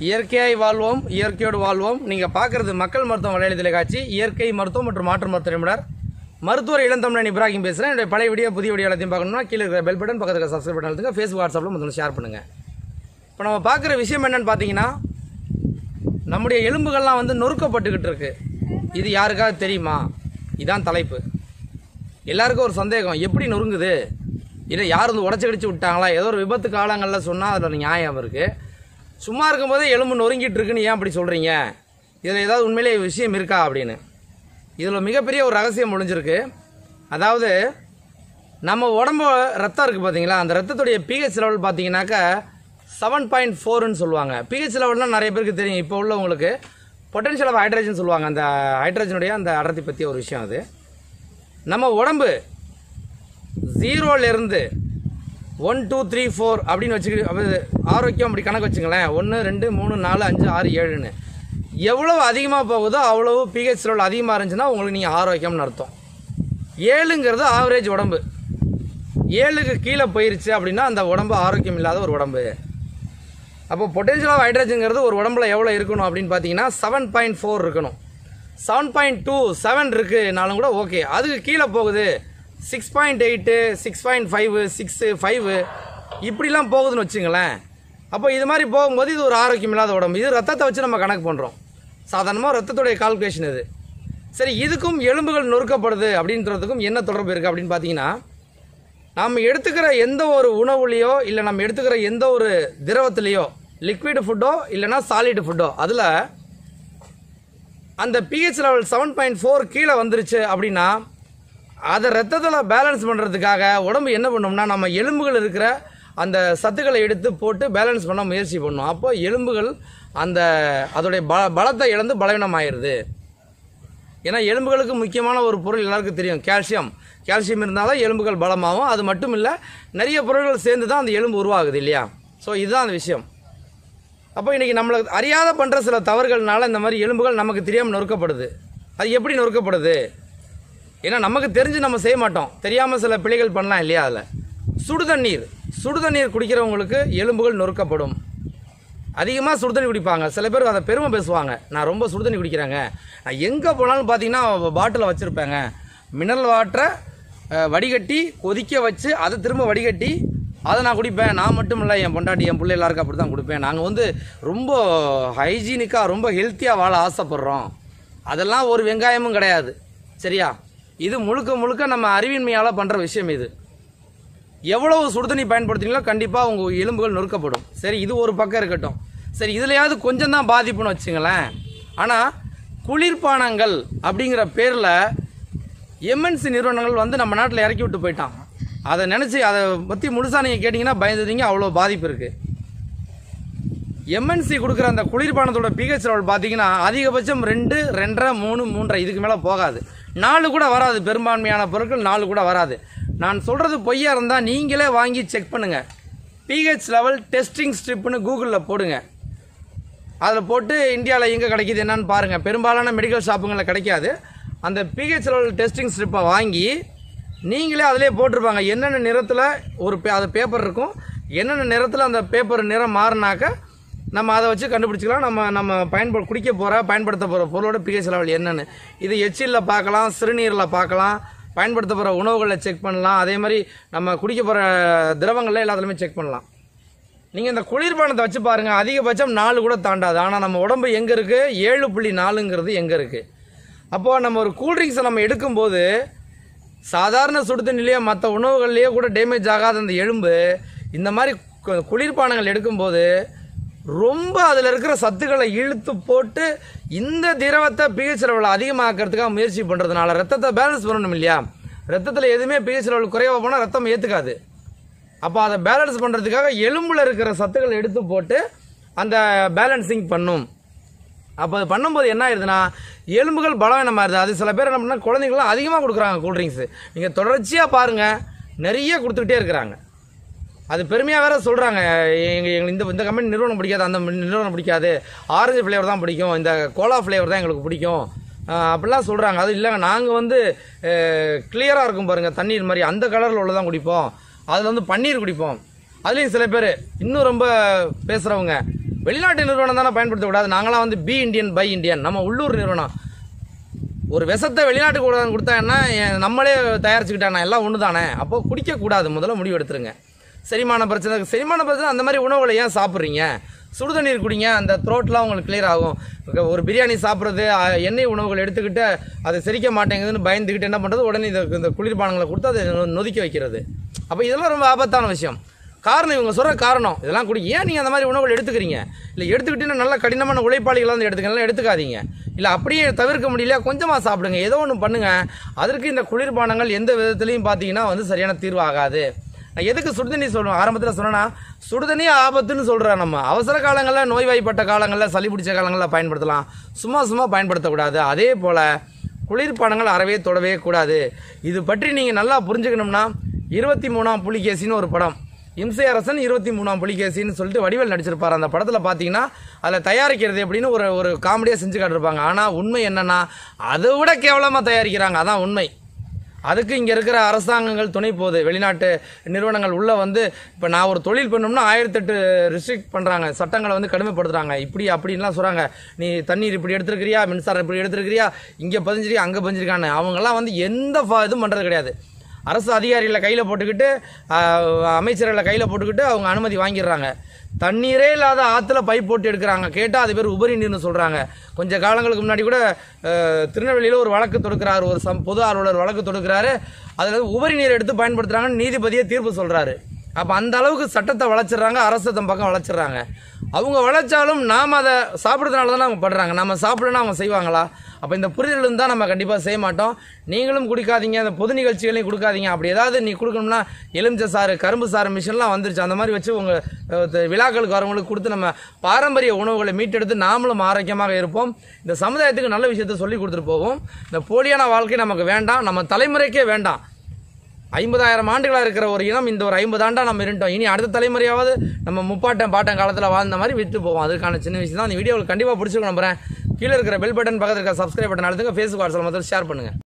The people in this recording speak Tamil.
இயற்கையாய் வாழ்வோம் இயற்கையோடு வாழ்வோம் நீங்கள் பார்க்குறது மக்கள் மருத்துவம் வலையொலி தொலைக்காட்சி இயற்கை மருத்துவம் மற்றும் மாற்று மருத்துவ நிபுணர் மருத்துவர் இளந்தமிழன் இப்ராஹிம் பேசுகிறேன் என்னுடைய பழைய வீடியோ புதிய வீடியோ எல்லாத்தையும் பார்க்கணும்னா கீழே இருக்கிற பெல் பட்டன் பக்கத்தில் இருக்கிற சப்ஸ்கிரைப் பட்டன் அழுத்துங்க ஃபேஸ்புக் வாட்ஸ்அப்பில் முதல்ல ஷேர் பண்ணுங்கள் இப்போ நம்ம பார்க்குற விஷயம் என்னன்னு பார்த்தீங்கன்னா நம்முடைய எலும்புகள்லாம் வந்து நொறுக்கப்பட்டுக்கிட்டு இருக்கு இது யாருக்காவது தெரியுமா இதான் தலைப்பு எல்லாருக்கும் ஒரு சந்தேகம் எப்படி நொறுங்குது இல்லை யார் வந்து உடச்சி கடிச்சு விட்டாங்களா ஏதோ ஒரு விபத்து காலங்களில் சொன்னால் அதில் ஒரு நியாயம் இருக்குது சும்மா இருக்கும்போதே எலும்பு நொறுங்கிட்டு இருக்குன்னு ஏன் அப்படி சொல்கிறீங்க இதில் ஏதாவது உண்மையிலே விஷயம் இருக்கா அப்படின்னு இதில் மிகப்பெரிய ஒரு ரகசியம் ஒளிஞ்சிருக்கு அதாவது நம்ம உடம்பு ரத்தம் இருக்குது பார்த்தீங்களா அந்த ரத்தத்துடைய பிஹெச் லெவல் பார்த்தீங்கன்னாக்கா செவன் பாயிண்ட் ஃபோர்னு சொல்லுவாங்க பிஹெச் லெவல்லாம் நிறைய பேருக்கு தெரியும் இப்போ உள்ளவங்களுக்கு பொட்டன்ஷியல் ஆஃப் ஹைட்ரஜன் சொல்லுவாங்க அந்த ஹைட்ரஜனுடைய அந்த அடர்த்தி பற்றிய ஒரு விஷயம் அது நம்ம உடம்பு ஜீரோலேருந்து ஒன் டூ த்ரீ ஃபோர் அப்படின்னு வச்சுக்கிட்டு அப்ப ஆரோக்கியம் அப்படி கணக்கு வச்சுங்களேன் ஒன்று ரெண்டு மூணு நாலு அஞ்சு ஆறு ஏழுன்னு எவ்வளவு அதிகமாக போகுதோ அவ்வளவு பிஹெச் லெவல் அதிகமாக இருந்துச்சுன்னா உங்களுக்கு நீங்கள் ஆரோக்கியம்னு அர்த்தம் ஏழுங்கிறது ஆவரேஜ் உடம்பு ஏழுக்கு கீழே போயிருச்சு அப்படின்னா அந்த உடம்பு ஆரோக்கியம் இல்லாத ஒரு உடம்பு அப்போ பொட்டன்ஷியல் ஆஃப் ஹைட்ரஜன்ங்கிறது ஒரு உடம்புல எவ்வளோ இருக்கணும் அப்படின்னு பார்த்தீங்கன்னா செவன் பாயிண்ட் ஃபோர் இருக்கணும் செவன் பாயிண்ட் டூ செவன் இருக்குனாலும் கூட ஓகே அதுக்கு கீழே போகுது six point eight six point five six five இப்படிலாம் போகுதுன்னு வச்சுங்களேன் அப்போ இது மாதிரி போகும்போது இது ஒரு ஆரோக்கியம் இல்லாத உடம்பு இது ரத்தத்தை வச்சு நம்ம கணக்கு பண்ணுறோம் சாதாரணமாக ரத்தத்துடைய கால்குலேஷன் இது சரி இதுக்கும் எலும்புகள் நொறுக்கப்படுது அப்படின்றதுக்கும் என்ன தொடர்பு இருக்குது அப்படின்னு பார்த்தீங்கன்னா நாம் எடுத்துக்கிற எந்த ஒரு உணவுலையோ இல்லை நம்ம எடுத்துக்கிற எந்த ஒரு திரவத்திலையோ லிக்விட் ஃபுட்டோ இல்லைன்னா சாலிட் ஃபுட்டோ அதில் அந்த pH level seven point four கீழே வந்துருச்சு அப்படின்னா அதை ரத்தத்தில் பேலன்ஸ் பண்ணுறதுக்காக உடம்பு என்ன பண்ணும்னா நம்ம எலும்புகள் இருக்கிற அந்த சத்துக்களை எடுத்து போட்டு பேலன்ஸ் பண்ண முயற்சி பண்ணும் அப்போ எலும்புகள் அந்த அதோடைய ப பலத்தை இழந்து பலவீனமாயிருது ஏன்னா எலும்புகளுக்கு முக்கியமான ஒரு பொருள் எல்லாருக்கும் தெரியும் கால்சியம் கால்சியம் இருந்தால் தான் எலும்புகள் பலமாகும் அது மட்டும் இல்லை நிறைய பொருட்கள் சேர்ந்து தான் அந்த எலும்பு உருவாகுது இல்லையா ஸோ இதுதான் அந்த விஷயம் அப்போ இன்றைக்கி நம்மளுக்கு அறியாத பண்ணுற சில தவறுகள்னால இந்த மாதிரி எலும்புகள் நமக்கு தெரியாமல் நொறுக்கப்படுது அது எப்படி நொறுக்கப்படுது ஏன்னா நமக்கு தெரிஞ்சு நம்ம செய்ய மாட்டோம் தெரியாமல் சில பிழைகள் பண்ணலாம் இல்லையா அதில் சுடுதண்ணீர் சுடுதண்ணீர் குடிக்கிறவங்களுக்கு எலும்புகள் நொறுக்கப்படும் அதிகமாக சுடுதண்ணி குடிப்பாங்க சில பேர் அதை பெருமை பேசுவாங்க நான் ரொம்ப சுடுதண்ணி குடிக்கிறேங்க நான் எங்கே போனாலும் பார்த்தீங்கன்னா பாட்டிலை வச்சுருப்பேங்க மினரல் வாட்டரை அஹ், வடிகட்டி கொதிக்க வச்சு அதை திரும்ப வடிகட்டி அதை நான் குடிப்பேன் நான் மட்டும் இல்லை என் பொண்டாட்டி என் பிள்ளை எல்லாருக்கும் அப்படி தான் கொடுப்பேன் நாங்கள் வந்து ரொம்ப ஹைஜீனிக்காக ரொம்ப ஹெல்த்தியாக வாழ ஆசைப்பட்றோம் அதெல்லாம் ஒரு வெங்காயமும் கிடையாது சரியா இது முழுக்க முழுக்க நம்ம அறிவின்மையால் பண்ணுற விஷயம் இது எவ்வளவு சுடுதண்ணி பயன்படுத்துறீங்களோ கண்டிப்பாக உங்கள் எலும்புகள் நொறுக்கப்படும் சரி இது ஒரு பக்கம் இருக்கட்டும் சரி இதுலையாவது கொஞ்சம் தான் பாதிப்புன்னு வச்சுங்களேன் ஆனால் குளிர்பானங்கள் அப்படிங்கிற பேரில் எம்என்சி நிறுவனங்கள் வந்து நம்ம நாட்டில் இறக்கி விட்டு போயிட்டான் அதை நினச்சி அதை பற்றி முழுசாக நீங்கள் கேட்டிங்கன்னா பயந்துட்டீங்க அவ்வளோ பாதிப்பு இருக்குது எம்என்சி கொடுக்குற அந்த குளிர்பானத்தோட பிஹெச் லெவல் பார்த்தீங்கன்னா அதிகபட்சம் ரெண்டு ரெண்டரை மூணு மூன்றரை இதுக்கு மேலே போகாது நாலு கூட வராது பெரும்பான்மையான பொருட்கள் நாலு கூட வராது நான் சொல்கிறது பொய்யா இருந்தால் நீங்களே வாங்கி செக் பண்ணுங்கள் பிஹெச் லெவல் டெஸ்டிங் ஸ்ட்ரிப்னு கூகுளில் போடுங்க அதில் போட்டு இந்தியாவில் எங்கே கிடைக்குது என்னன்னு பாருங்கள் பெரும்பாலான மெடிக்கல் ஷாப்புங்களில் கிடைக்காது அந்த பிஹெச் லெவல் டெஸ்டிங் ஸ்ட்ரிப்பை வாங்கி நீங்களே அதிலே போட்டிருப்பாங்க என்னென்ன நிறத்தில் ஒரு பே அது பேப்பர் இருக்கும் என்னென்ன நிறத்தில் அந்த பேப்பர் நிறம் மாறினாக்க நம்ம அதை வச்சு கண்டுபிடிச்சிக்கலாம் நம்ம நம்ம பயன்படு குடிக்க போகிற பயன்படுத்த போகிற பொருளோட பிஹெச் லெவல் என்னென்னு இது எச்சிலில் பார்க்கலாம் சிறுநீரில் பார்க்கலாம் பயன்படுத்த போகிற உணவுகளில் செக் பண்ணலாம் அதே மாதிரி நம்ம குடிக்க போகிற திரவங்களில் எல்லாத்துலேயுமே செக் பண்ணலாம் நீங்கள் இந்த குளிர்பானத்தை வச்சு பாருங்கள் அதிகபட்சம் நாலு கூட தாண்டாது ஆனால் நம்ம உடம்பு எங்கே இருக்குது ஏழு புள்ளி நாலுங்கிறது எங்கே இருக்குது அப்போது நம்ம ஒரு கூல்ட்ரிங்க்ஸை நம்ம எடுக்கும்போது சாதாரண சுடுதண்ணிலேயோ மற்ற உணவுகள்லேயோ கூட டேமேஜ் ஆகாத அந்த எலும்பு இந்த மாதிரி கு- குளிர்பானங்கள் எடுக்கும்போது ரொம்ப அதில் இருக்கிற சத்துக்களை இழுத்து போட்டு இந்த திரவத்தை பிஹெச் லெவல் அதிகமாக்கிறதுக்காக முயற்சி பண்ணுறதுனால ரத்தத்தை பேலன்ஸ் பண்ணணும் இல்லையா ரத்தத்தில் எதுவுமே பிஹெச் லெவல் குறைவாக போனால் ரத்தம் ஏற்றுக்காது அப்போ அதை பேலன்ஸ் பண்ணுறதுக்காக எலும்பில் இருக்கிற சத்துக்களை எடுத்து போட்டு அந்த பேலன்சிங் பண்ணும் அப்போ அது பண்ணும்போது என்ன ஆயிருதுன்னா எலும்புகள் பலவீனமாக இருது அது சில பேர் என்ன பண்ணா குழந்தைங்களாம் அதிகமாக கொடுக்குறாங்க கூல்ட்ரிங்க்ஸு நீங்கள் தொடர்ச்சியாக பாருங்கள் நிறைய கொடுத்துக்கிட்டே இருக்கிறாங்க அது பெருமையாக வேற சொல்கிறாங்க எங்கள் எங்களுக்கு இந்த இந்த கம்பெனி நிறுவனம் பிடிக்காது அந்த நிறுவனம் பிடிக்காது ஆரஞ்சு ஃப்ளேவர் தான் பிடிக்கும் இந்த கோலா ஃப்ளேவர் தான் எங்களுக்கு பிடிக்கும் ஆஹ் அப்படிலாம் சொல்கிறாங்க அது இல்லைங்க நாங்கள் வந்து கிளியராக இருக்கும் பாருங்கள் தண்ணீர் மாதிரி அந்த கலரில் உள்ளதான் குடிப்போம் அதில் வந்து பன்னீர் குடிப்போம் அதுலேயும் சில பேர் இன்னும் ரொம்ப பேசுகிறவங்க வெளிநாட்டு நிறுவனம் தானே பயன்படுத்தக்கூடாது நாங்களாம் வந்து பி இந்தியன் பை இந்தியன் நம்ம உள்ளூர் நிறுவனம் ஒரு விஷத்தை வெளிநாட்டுக்கு கூட கொடுத்தா என்ன என் நம்மளே தயாரிச்சுக்கிட்டானா எல்லாம் ஒன்று தானே அப்போ குடிக்கக்கூடாது முதல்ல முடிவு எடுத்துருங்க செரிமான பிரச்சனை செரிமான பிரச்சனை அந்த மாதிரி உணவுகளை ஏன் சாப்பிட்றீங்க சுடுதண்ணீர் குடிங்க அந்த த்ரோட்லாம் உங்களுக்கு கிளியர் ஆகும் இப்ப ஒரு பிரியாணி சாப்பிட்றது அஹ், எண்ணெய் உணவுகள் எடுத்துக்கிட்டு அது செரிக்க மாட்டேங்குதுன்னு பயந்துக்கிட்டு என்ன பண்ணுறது உடனே இந்த இந்த குளிர்பானங்களை கொடுத்து அதை நொ- நொதிக்க வைக்கிறது அப்போ இதெல்லாம் ரொம்ப ஆபத்தான விஷயம் காரணம் இவங்க சொல்கிற காரணம் இதெல்லாம் குடி ஏன் நீங்கள் அந்த மாதிரி உணவுகள் எடுத்துக்கிறீங்க இல்லை எடுத்துக்கிட்டீங்கன்னா நல்ல கடினமான உழைப்பாளிகளை வந்து எடுத்துக்கலாம் எடுத்துக்காதீங்க இல்லை அப்படியே தவிர்க்க முடியல கொஞ்சமாக சாப்பிடுங்க ஏதோ ஒன்று பண்ணுங்க அதற்கு இந்த குளிர்பானங்கள் எந்த விதத்துலையும் பார்த்தீங்கன்னா வந்து சரியான தீர்வு ஆகாது நான் எதுக்கு சுடுதண்ணி சொல்லுவேன் ஆரம்பத்தில் சொன்னேன்னா சுடுதண்ணி ஆபத்துன்னு சொல்கிறேன் நம்ம அவசர காலங்களில் நோய்வாய்ப்பட்ட காலங்களில் சளி பிடிச்ச காலங்களில் பயன்படுத்தலாம் சும்மா சும்மா பயன்படுத்தக்கூடாது அதே போல் குளிர்பானங்கள் அறவே தொடவே கூடாது இது பற்றி நீங்கள் நல்லா புரிஞ்சுக்கணும்னா இருபத்தி மூணாம் புலிகேசின்னு ஒரு படம் இம்சை அரசன் இருபத்தி மூணாம் புலிகேசின்னு சொல்லிட்டு வடிவேல் நடிச்சிருப்பார் அந்த படத்தில் பார்த்தீங்கன்னா அதில் தயாரிக்கிறது எப்படின்னு ஒரு ஒரு காமெடியாக செஞ்சு காட்டிருப்பாங்க ஆனால் உண்மை என்னன்னா அதை விட கேவலமாக தயாரிக்கிறாங்க அதான் உண்மை அதுக்கு இங்கே இருக்கிற அரசாங்கங்கள் துணை போகுது வெளிநாட்டு நிறுவனங்கள் உள்ளே வந்து இப்போ நான் ஒரு தொழில் பண்ணோம்னா ஆயிரத்தெட்டு ரெஸ்ட்ரிக்ட் பண்ணுறாங்க சட்டங்களை வந்து கடுமைப்படுத்துறாங்க இப்படி அப்படின்லாம் சொல்கிறாங்க நீ தண்ணீர் இப்படி எடுத்துருக்கிறியா மின்சாரம் இப்படி எடுத்துருக்கிறியா இங்கே பதிஞ்சிருக்கியா அங்கே பதிஞ்சிருக்கான்னு அவங்கெல்லாம் வந்து எந்த ஃபா- இதுவும் பண்ணுறது கிடையாது அரசு அதிகாரிகளை கையில் போட்டுக்கிட்டு ஆஹ், அமைச்சர்களை கையில் போட்டுக்கிட்டு அவங்க அனுமதி வாங்கிடுறாங்க தண்ணீரே இல்லாத ஆற்றுல பைப் போட்டு எடுக்கிறாங்க கேட்டால் அது பேர் உபரி நீர்னு சொல்கிறாங்க கொஞ்சம் காலங்களுக்கு முன்னாடி கூட அஹ், திருநெல்வேலியில் ஒரு வழக்கு தொடுக்கிறாரு ஒரு சம் பொது ஆர்வலர் வழக்கு தொடுக்கிறாரு அதில் உபரி நீர் எடுத்து பயன்படுத்துகிறாங்கன்னு நீதிபதியே தீர்ப்பு சொல்கிறாரு அப்போ அந்த அளவுக்கு சட்டத்தை வளர்ச்சிடுறாங்க அரசு தன் பக்கம் வளர்ச்சிடுறாங்க அவங்க வளைச்சாலும் நாம் அதை சாப்பிட்றதுனால தானே அவங்க பண்ணுறாங்க நம்ம சாப்பிடணும் அவங்க செய்வாங்களா அப்போ இந்த புரிதல் இருந்தால் நம்ம கண்டிப்பாக செய்ய மாட்டோம் நீங்களும் குடிக்காதீங்க அந்த பொது நிகழ்ச்சிகளையும் கொடுக்காதீங்க அப்படி ஏதாவது நீ கொடுக்கணும்னா எலுமிச்சை சாறு கரும்பு சாறு மிஷின்லாம் வந்துருச்சு அந்த மாதிரி வச்சு உங்கள் விழாக்களுக்கு வரவங்களுக்கு கொடுத்து நம்ம பாரம்பரிய உணவுகளை மீட்டெடுத்து நாமளும் ஆரோக்கியமாக இருப்போம் இந்த சமுதாயத்துக்கு நல்ல விஷயத்தை சொல்லி கொடுத்துட்டு போவோம் இந்த போலியான வாழ்க்கை நமக்கு வேண்டாம் நம்ம தலைமுறைக்கே வேண்டாம் ஐம்பதாயிரம் ஆண்டுகளாக இருக்கிற ஒரு இனம் இந்த ஒரு ஐம்பது ஆண்டா நம்ம இருந்தோம் இனி அடுத்த தலைமுறையாவது நம்ம முப்பாட்டம் பாட்டம் காலத்தில் வாழ்ந்த மாதிரி விட்டு போவோம் அதுக்கான சின்ன விஷயம் தான் இந்த வீடியோவில் கண்டிப்பாக பிடிச்சிருக்க நம்புறேன் கீழே இருக்கிற பெல் பட்டன் பக்கத்தில் இருக்கிற சப்ஸ்கிரைப் பட்டன் அழுத்துங்க ஃபேஸ்புக் வாட்ஸ்அப் மொத்தம் ஷேர் பண்ணுங்கள்